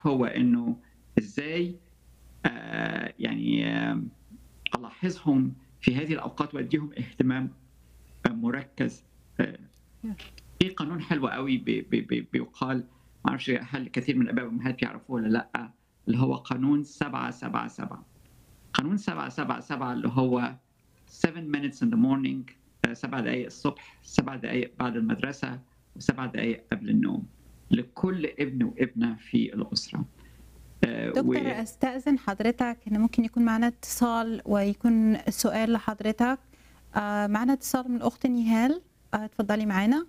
هو إنه إزاي آآ يعني آمم ألاحظهم في هذه الأوقات وأدّيهم اهتمام مركّز آآ في قانون حلو أوي ب ب ب بيُقال ما أعرفش هل كثير من الآباء والأمهات بيعرفوه والّا لأ، اللي هو قانون 777 قانون 777 اللي هو 7 minutes in the morning آآ 7 دقايق الصبح، 7 دقايق بعد المدرسة، و7 دقايق قبل النوم، لكل ابن وابنة في الأسرة. آآ و دكتور أستأذن حضرتك إن ممكن يكون معانا اتصال ويكون سؤال لحضرتك، آآ معانا اتصال من الأخت نهال، آآ اتفضلي معانا.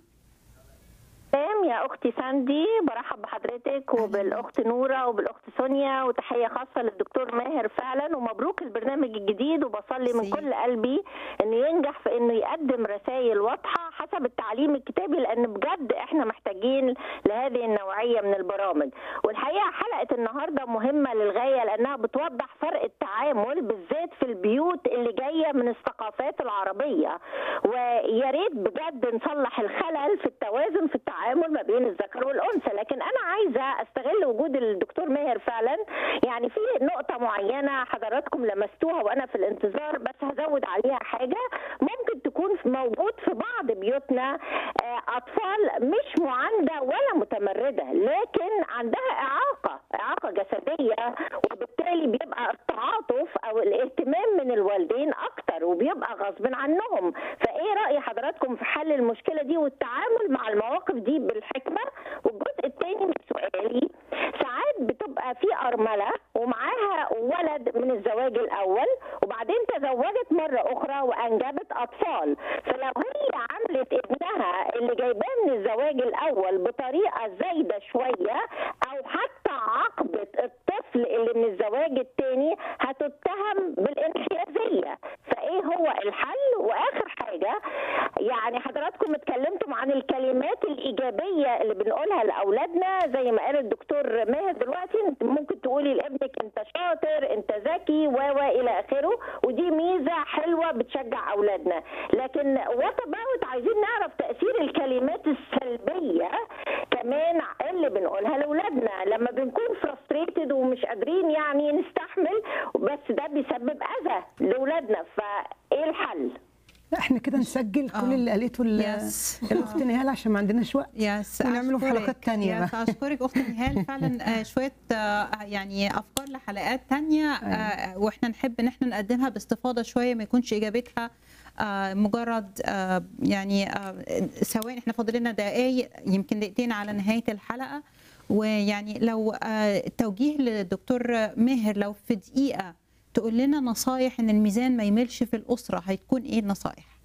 تمام يا أختي ساندي، بارحّب بحضرتك أهلًا بيكِ. وبالأخت نورة وبالأخت سونيا، وتحية خاصة للدكتور ماهر فعلًا، ومبروك البرنامج الجديد، وباصلّي من ميرسي. كل قلبي إنه ينجح في إنه يقدّم رسايل واضحة حسب التعليم الكتابي، لإن بجد إحنا محتاجين لهذه النوعية من البرامج. والحقيقة حلقة النهارده مهمة للغاية لإنها بتوضّح فرق التعامل بالذات في البيوت اللي جاية من الثقافات العربية، ويا ريت بجد نصلّح الخلل في التوازن في التعامل ما بين الذكر والأنثى، لكن أنا عايزة أستغل وجود الدكتور ماهر فعلًا، يعني في نقطة معيّنة حضراتكم لمستوها وأنا في الانتظار بس هازوّد عليها حاجة، ممكن تكون ف موجود في بعض بيوتنا آآ أطفال مش مُعاندة ولا متمردة، لكن عندها إعاقة، إعاقة جسدية، وبالتالي بيبقى التعاطف أو الاهتمام من الوالدين أكتر، وبيبقى غصبٍ عنّهم، فإيه رأي حضراتكم في حل المشكلة دي والتعامل مع المواقف دي بالحكمة؟ والجزء التاني من سؤالي، ساعات بتبقى في أرملة ومعاها ولد من الزواج الأول، وبعدين تزوّجت مرّة أخرى وأنجبت أطفال، فلو هي عاملت ابنها اللي جايباه من الزواج الأول بطريقة زايدة شوية، أو حتى عاقبت الطفل اللي من الزواج التاني، هتُتهم بالانحيازية، فإيه هو الحل؟ وآخر حاجة، يعني حضراتكم اتكلمتم عن الكلمات الإيجابية اللي بنقولها لأولادنا زي ما قال الدكتور ماهر دلوقتي، أنتِ ممكن تقولي لابنِك أنت شاطر، أنت ذكي، و، و، إلى آخره، ودي ميزة حلوة بتشجّع أولادنا، لكن what about عايزين نعرف تأثير الكلمات السلبية كمان اللي بنقولها لأولادنا، لمّا بنكون frustrated ومش قادرين يعني نستحمل، بس ده بيسبب أذى لأولادنا، فإيه الحل؟ لأ إحنا كده نسجّل كل آه. اللي قالته ال Yes. الأخت آه. نهال عشان ما عندناش وقت، يس ونعمله في أشكرِك، حلقات تانية يس بقى. أشكرِك أخت نهال فعلًا آآ شوية آآ يعني أفكار لحلقات تانية آآ وإحنا نحب إن إحنا نقدّمها باستفاضة شوية ما يكونش إجابتها آآ مجرد آآ يعني آآ ثواني إحنا فاضل لنا دقايق يمكن دقيقتين على نهاية الحلقة، ويعني لو آآ توجيه للدكتور ماهر لو في دقيقة تقول لنا نصايح إن الميزان ما يميلش في الأسرة، هتكون إيه النصايح؟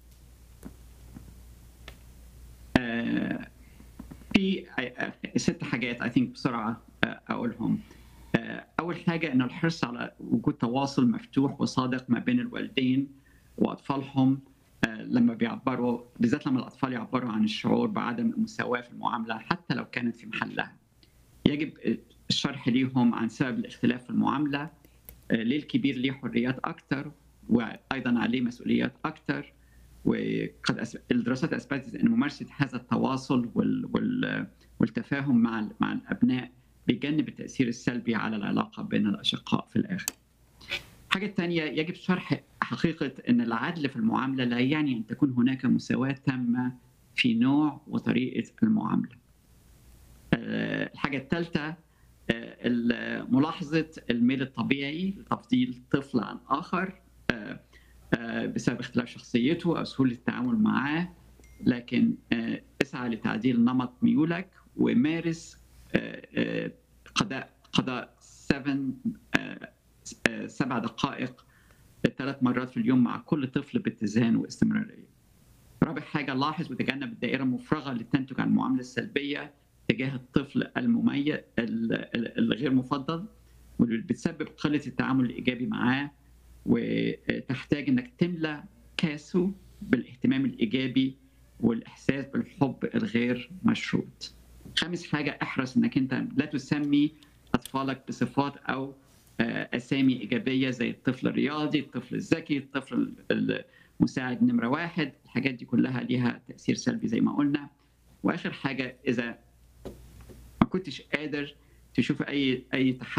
آآ في أ أ 6 حاجات I think بسرعة أ أقولهم. آآ أول حاجة إنه الحرص على وجود تواصل مفتوح وصادق ما بين الوالدين وأطفالهم آآ لمّا بيعبّروا بالذات لمّا الأطفال يعبّروا عن الشعور بعدم المساواة في المعاملة حتى لو كانت في محلها. يجب أ الشرح ليهم عن سبب الاختلاف في المعاملة، آآ ليه الكبير ليه حريات أكتر، وأيضًا عليه مسؤوليات أكتر، وقد أث الدراسات أثبتت إن ممارسة هذا التواصل وال وال والتفاهم مع ال مع الأبناء بيجنب التأثير السلبي على العلاقة بين الأشقاء في الآخر. الحاجة التانية يجب شرح حقيقة إن العدل في المعاملة لا يعني أن تكون هناك مساواة تامة في نوع وطريقة المعاملة. آآ الحاجة التالتة آآ ال ملاحظة الميل الطبيعي لتفضيل طفل عن آخر آآ آآ بسبب اختلاف شخصيته أو سهولة التعامل معاه، لكن آآ اسعى لتعديل نمط ميولك ومارس آآ آآ قضاء قضاء 7 آآ س آآ 7 دقائق 3 مرات في اليوم مع كل طفل باتزان واستمرارية. رابع حاجة لاحظ وتجنب الدائرة المفرغة اللي تنتج عن المعاملة السلبية تجاه الطفل الممي ال ال الغير مفضّل، واللي بتسبب قلة التعامل الإيجابي معاه، وتحتاج إنك تملى كاسه بالاهتمام الإيجابي والإحساس بالحب الغير مشروط. خامس حاجة احرص إنك أنت لا تسمي أطفالك بصفات أو آآ أسامي إيجابية زي الطفل الرياضي، الطفل الذكي، الطفل ال المساعد نمرة 1 الحاجات دي كلها ليها تأثير سلبي زي ما قُلنا. وآخر حاجة إذا ما كنتش قادر تشوف اي اي